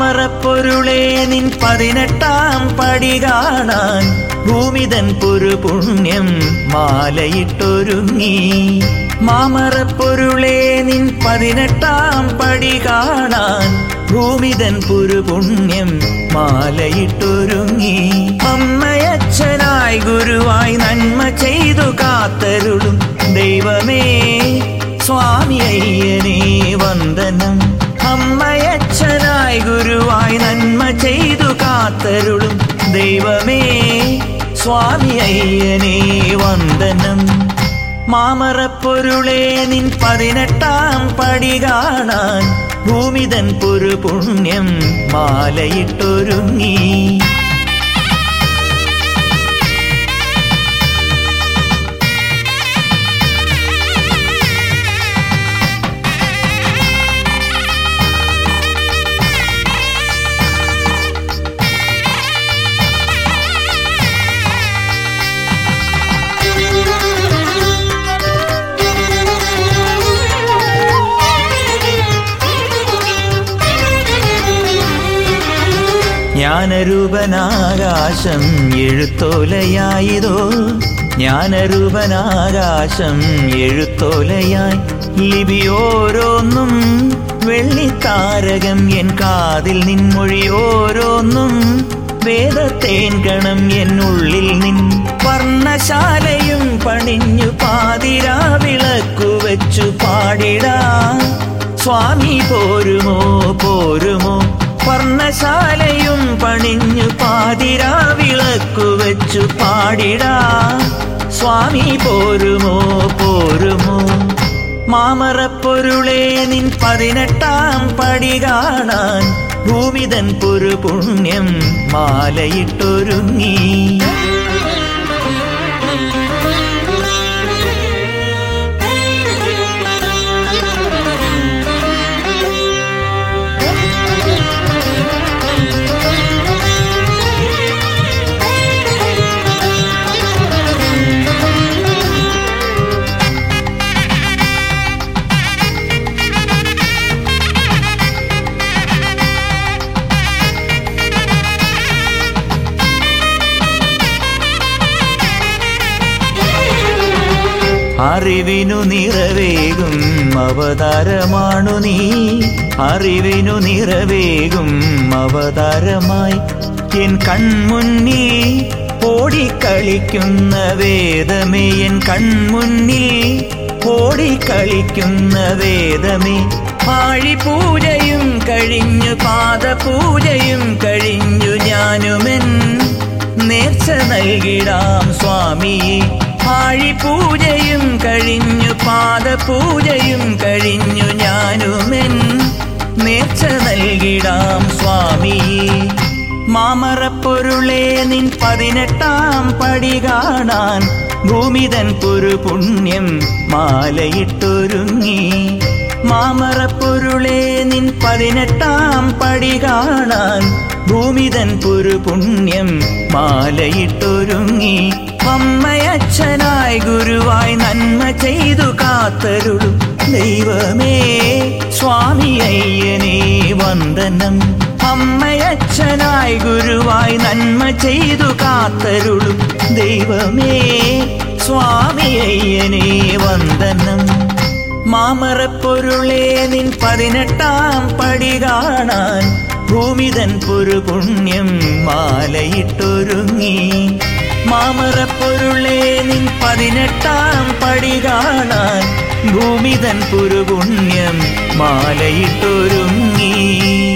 മാമറപ്പൊരുളേ നിൻ പതിനെട്ടാം പടി കാണാൻ ഭൂമിതൻ പുരുപുണ്യം മാലയിട്ടൊരുങ്ങി മാമറപ്പൊരുളേ നിൻ പതിനെട്ടാം പടി കാണാൻ ഭൂമിതൻ പുരുപുണ്യം മാലയിട്ടൊരുങ്ങി അമ്മയച്ഛനായി ഗുരുവായി നന്മ ചെയ്തു കാത്തരുളും ദൈവമേ സ്വാമി അയ്യനേ വന്ദനം അമ്മയച്ഛനായി ഗുരുവായി നന്മ ചെയ്തു കാത്തരുളും ദൈവമേ സ്വാമി അയ്യനേ വന്ദനം മാമറപ്പൊരുളേ നിൻ പതിനെട്ടാം പടി കാണാൻ ഭൂമിതൻ പുരുപുണ്യം മാലയിട്ടൊരുങ്ങി ജ്ഞാനരൂപനാകാശം എഴുത്തോലയായതോ ജ്ഞാനരൂപനാകാശം എഴുത്തോലയായി ലിപിയോരോന്നും വെള്ളിത്താരകം എൻ കാതിൽ നിൻമൊഴി ഓരോന്നും വേദത്തേൻ ഗണം എന്നുള്ളിൽ നിൻ വർണ്ണശാലയും പണിഞ്ഞു പാതിരാ വിളക്കു വെച്ചു പാടിടാ സ്വാമി പോരുമോ പോരുമോ വർണ്ണശാലയും പണിഞ്ഞു പാതിരാ വിളക്കു വെച്ചു പാടിടാ സ്വാമി പോരുമോ പോരുമോ മാമറപ്പൊരുളേ നിൻ പതിനെട്ടാം പടി കാണാൻ ഭൂമിതൻ പുരുപുണ്യം മാലയിട്ടൊരുങ്ങി അറിവിനു നിറവേകും അവതാരമാണു നീ അറിവിനു നിറവേകും അവതാരമായി എൻ കൺമുന്നിൽ ഓടിക്കളിക്കുന്ന വേദമേ എൻ കൺമുന്നിൽ ഓടിക്കളിക്കുന്ന വേദമേ ആഴിപൂജയും കഴിഞ്ഞു പാദപൂജയും കഴിഞ്ഞു ഞാനുമെൻ നേർച്ച നൽകിടാം സ്വാമിയെ ആഴിപൂജയും കഴിഞ്ഞു പാദപൂജയും കഴിഞ്ഞു ഞാനുമെൻ നേർച്ച നൽകിടാം സ്വാമിയെ മാമറപ്പൊരുളേ നിൻ പതിനെട്ടാം പടി കാണാൻ ഭൂമിതൻ പുരുപുണ്യം മാലയിട്ടൊരുങ്ങി മാമറപ്പൊരുളേ നിൻ പതിനെട്ടാം പടി കാണാൻ ഭൂമിതൻ പുരുപുണ്യം മാലയിട്ടൊരുങ്ങി അമ്മയച്ഛനായി ഗുരുവായി നന്മ ചെയ്തു കാത്തരുളും ദൈവമേ സ്വാമി അയ്യനേ വന്ദനം അമ്മയച്ഛനായി ഗുരുവായി നന്മ ചെയ്തു കാത്തരുളും ദൈവമേ സ്വാമി അയ്യനേ വന്ദനം മാമറപ്പൊരുളേ നിൻ പതിനെട്ടാം പടി കാണാൻ ഭൂമിതൻ പുരുപുണ്യം മാലയിട്ടൊരുങ്ങി മാമറപ്പൊരുളേ നിൻ പതിനെട്ടാം പടി കാണാൻ ഭൂമിതൻ പുരുപുണ്യം മാലയിട്ടൊരുങ്ങി